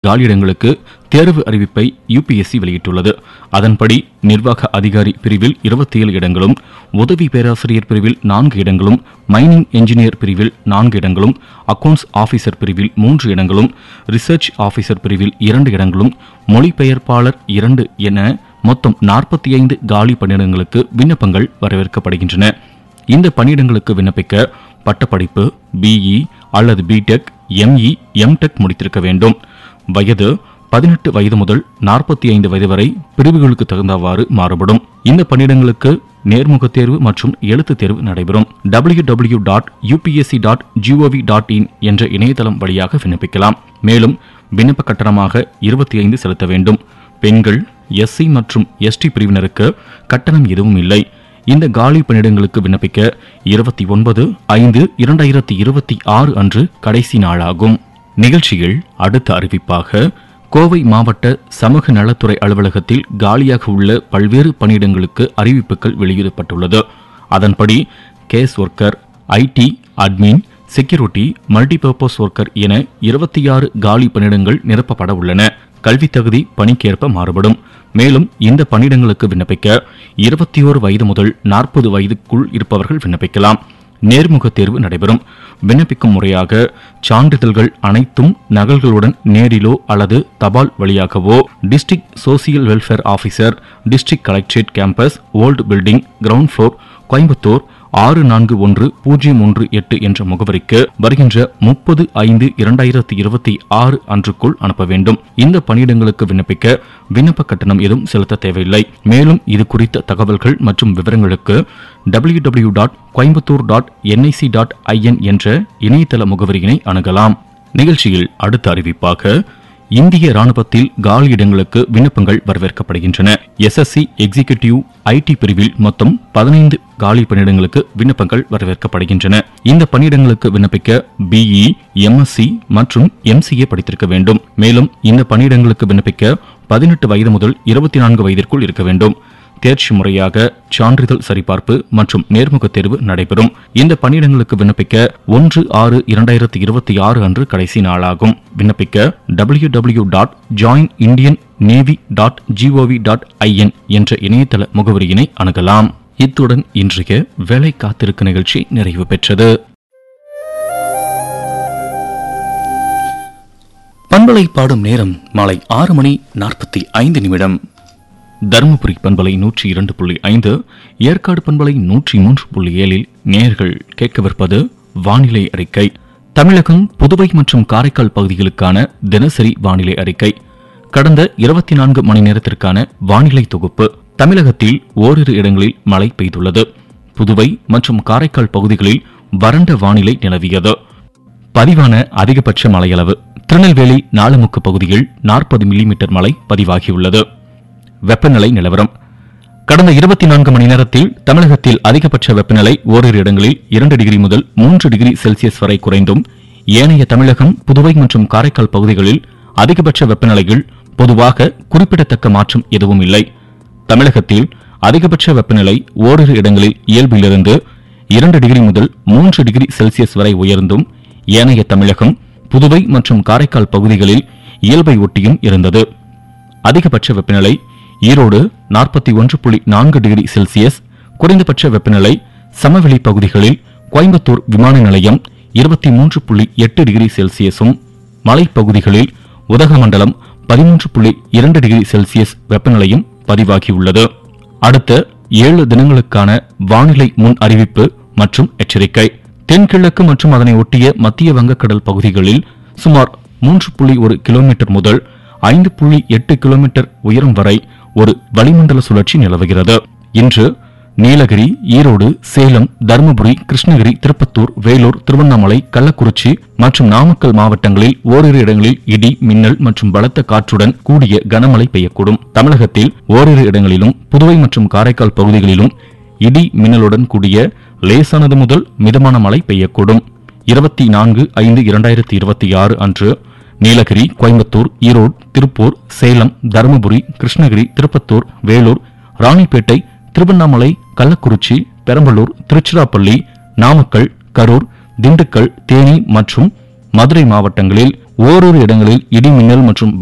காலியிடங்களுக்கு தேர்வு அறிவிப்பை யுபிஎஸ்சி வெளியிட்டுள்ளது அதன்படி நிர்வாக அதிகாரி பிரிவில் 27 இடங்களும் உதவி பேராசிரியர் பிரிவில் நான்கு இடங்களும் மைனிங் என்ஜினியர் பிரிவில் நான்கு இடங்களும் அக்கவுண்ட்ஸ் ஆபீசர் பிரிவில் மூன்று இடங்களும் ரிசர்ச் ஆபீசர் பிரிவில் இரண்டு இடங்களும் மொழிபெயர்ப்பாளர் இரண்டு என மொத்தம் 45 காலி பணியிடங்களுக்கு விண்ணப்பங்கள் வரவேற்கப்படுகின்றன இந்த பணியிடங்களுக்கு விண்ணப்பிக்க பட்டப்படிப்பு பிஇ அல்லது பிடெக் எம்இ எம்டெக் முடித்திருக்க வேண்டும் வயது பதினெட்டு வயது முதல் நாற்பத்தி ஐந்து வயது வரை பிரிவுகளுக்கு தகுந்தவாறு மாறுபடும் இந்த பணியிடங்களுக்கு நேர்முகத் தேர்வு மற்றும் எழுத்துத் தேர்வு நடைபெறும் W W dot UPSC dot GOV dot in என்ற இணையதளம் வழியாக விண்ணப்பிக்கலாம் மேலும் விண்ணப்ப கட்டணமாக இருபத்தி ஐந்து செலுத்த வேண்டும் பெண்கள் எஸ்சி மற்றும் எஸ்டி பிரிவினருக்கு கட்டணம் எதுவும் இல்லை இந்த காலி பணியிடங்களுக்கு விண்ணப்பிக்க இருபத்தி ஒன்பது ஐந்து இரண்டாயிரத்தி இருபத்தி ஆறு அன்று கடைசி நாளாகும் நிகழ்ச்சியில் அடுத்த அறிவிப்பாக கோவை மாவட்ட சமூக நலத்துறை அலுவலகத்தில் காலியாக உள்ள பல்வேறு பணியிடங்களுக்கு அறிவிப்புகள் வெளியிடப்பட்டுள்ளது அதன்படி case worker IT admin security multipurpose worker என இருபத்தி ஆறு காலி பணியிடங்கள் நிரப்பப்பட உள்ளன கல்வி தகுதி பணிக்கேற்ப மாறுபடும் மேலும் இந்த பணியிடங்களுக்கு விண்ணப்பிக்க இருபத்தி ஓரு வயது முதல் நாற்பது வயதுக்குள் இருப்பவர்கள் விண்ணப்பிக்கலாம் நேர்முக தேர்வு நடைபெறும் விண்ணப்பிக்கும் முறையாக சான்றிதழ்கள் அனைத்தும் நகல்களுடன் நேரிலோ அல்லது தபால் வழியாகவோ district social welfare officer district collectorate campus old building ground floor Coimbatore ஆறு நான்கு ஒன்று பூஜ்ஜியம் ஒன்று எட்டு என்ற முகவரிக்கு வருகின்ற முப்பது ஐந்து இரண்டாயிரத்தி இருபத்தி ஆறு அன்றுக்குள் அனுப்ப வேண்டும் இந்த பணியிடங்களுக்கு விண்ணப்பிக்க விண்ணப்ப கட்டணம் எதுவும் செலுத்த தேவையில்லை மேலும் இது குறித்த தகவல்கள் மற்றும் விவரங்களுக்கு W W dot Coimbatore dot NIC dot IN என்ற இணையதள முகவரியினை அணுகலாம் நிகழ்ச்சியில் அடுத்த அறிவிப்பாக இந்திய ராணுவத்தில் காலி இடங்களுக்கு விண்ணப்பங்கள் வரவேற்கப்படுகின்றன எஸ்எஸ்சி எக்ஸிகியூட்டிவ் ஐடி பிரிவில் மொத்தம் பதினைந்து காலி பணியிடங்களுக்கு விண்ணப்பங்கள் வரவேற்கப்படுகின்றன இந்த பணியிடங்களுக்கு விண்ணப்பிக்க பிஇ எம்எஸ்சி மற்றும் எம்சிஏ படித்திருக்க வேண்டும் மேலும் இந்த பணியிடங்களுக்கு விண்ணப்பிக்க பதினெட்டு வயது முதல் இருபத்தி நான்கு வயதிற்குள் இருக்க வேண்டும் தேர்ச்சி முறையாக சான்றிதழ் சரிபார்ப்பு மற்றும் நேர்முகத் தேர்வு நடைபெறும் இந்த பணியிடங்களுக்கு விண்ணப்பிக்க ஒன்று ஆறு இரண்டாயிரத்தி இருபத்தி ஆறு அன்று கடைசி நாளாகும் விண்ணப்பிக்க W W dot join Indian navy dot GOV dot IN என்ற இணையதள முகவரியினை அணுகலாம் இத்துடன் இன்றைய வேலை காத்திருக்க நிகழ்ச்சி நிறைவு பெற்றது பண்பலை பாடும் நேரம் மாலை ஆறு மணி நாற்பத்தி ஐந்து நிமிடம் தருமபுரி பண்பலை நூற்றி இரண்டு புள்ளி ஐந்து ஏற்காடு பண்பலை நூற்றி மூன்று புள்ளி ஏழில் நேர்கள் கேட்கவிருப்பது வானிலை அறிக்கை தமிழகம் புதுவை மற்றும் காரைக்கால் பகுதிகளுக்கான தினசரி வானிலை அறிக்கை கடந்த இருபத்தி நான்கு மணி நேரத்திற்கான வானிலை தொகுப்பு தமிழகத்தில் ஓரிரு இடங்களில் மழை பெய்துள்ளது புதுவை மற்றும் காரைக்கால் பகுதிகளில் வறண்ட வானிலை நிலவியது பதிவான அதிகபட்ச மழையளவு திருநெல்வேலி நாலுமுக்கு பகுதியில் நாற்பது மில்லிமீட்டர் மழை பதிவாகியுள்ளது வெப்பநிலை நிலவரம் கடந்த இருபத்தி நான்கு மணி நேரத்தில் தமிழகத்தில் அதிகபட்ச வெப்பநிலை ஓரிரு இடங்களில் இரண்டு டிகிரி முதல் மூன்று டிகிரி செல்சியஸ் வரை குறைந்தும் ஏனைய தமிழகம் புதுவை மற்றும் காரைக்கால் பகுதிகளில் அதிகபட்ச வெப்பநிலையில் பொதுவாக குறிப்பிடத்தக்க மாற்றம் எதுவும் இல்லை தமிழகத்தில் அதிகபட்ச வெப்பநிலை ஓரிரு இடங்களில் இயல்பிலிருந்து இரண்டு டிகிரி முதல் மூன்று டிகிரி செல்சியஸ் வரை உயர்ந்தும் ஏனைய தமிழகம் புதுவை மற்றும் காரைக்கால் பகுதிகளில் இயல்பை ஒட்டியும் இருந்தது அதிகபட்ச வெப்பநிலை ஈரோடு நாற்பத்தி ஒன்று புள்ளி நான்கு டிகிரி செல்சியஸ் குறைந்தபட்ச வெப்பநிலை சமவெளி பகுதிகளில் கோயம்புத்தூர் விமான நிலையம் இருபத்தி மூன்று புள்ளி எட்டு டிகிரி செல்சியஸும் மலைப்பகுதிகளில் உதகமண்டலம் பதிமூன்று புள்ளி இரண்டு டிகிரி செல்சியஸ் வெப்பநிலையும் பதிவாகியுள்ளது அடுத்த ஏழு தினங்களுக்கான வானிலை முன் அறிவிப்பு மற்றும் எச்சரிக்கை தென்கிழக்கு மற்றும் அதனை ஒட்டிய மத்திய வங்கக்கடல் பகுதிகளில் சுமார் மூன்று புள்ளி ஒரு கிலோமீட்டர் முதல் ஐந்து புள்ளி எட்டு கிலோமீட்டர் உயரம் வரை ஒரு வளிமண்டல சுழற்சி நிலவுகிறது இன்று நீலகிரி ஈரோடு சேலம் தருமபுரி கிருஷ்ணகிரி திருப்பத்தூர் வேலூர் திருவண்ணாமலை கள்ளக்குறிச்சி மற்றும் நாமக்கல் மாவட்டங்களில் ஓரிரு இடங்களில் இடி மின்னல் மற்றும் பலத்த காற்றுடன் கூடிய கனமழை பெய்யக்கூடும் தமிழகத்தில் ஓரிரு இடங்களிலும் புதுவை மற்றும் காரைக்கால் பகுதிகளிலும் இடி மின்னலுடன் கூடிய லேசானது முதல் மிதமான மழை பெய்யக்கூடும் இருபத்தி நான்கு ஐந்து இரண்டாயிரத்தி இருபத்தி ஆறு அன்று நீலகிரி கோயம்புத்தூர் ஈரோடு திருப்பூர் சேலம் தருமபுரி கிருஷ்ணகிரி திருப்பத்தூர் வேலூர் ராணிப்பேட்டை திருவண்ணாமலை கள்ளக்குறிச்சி பெரம்பலூர் திருச்சிராப்பள்ளி நாமக்கல் கரூர் திண்டுக்கல் தேனி மற்றும் மதுரை மாவட்டங்களில் ஓரிரு இடங்களில் இடி மின்னல் மற்றும்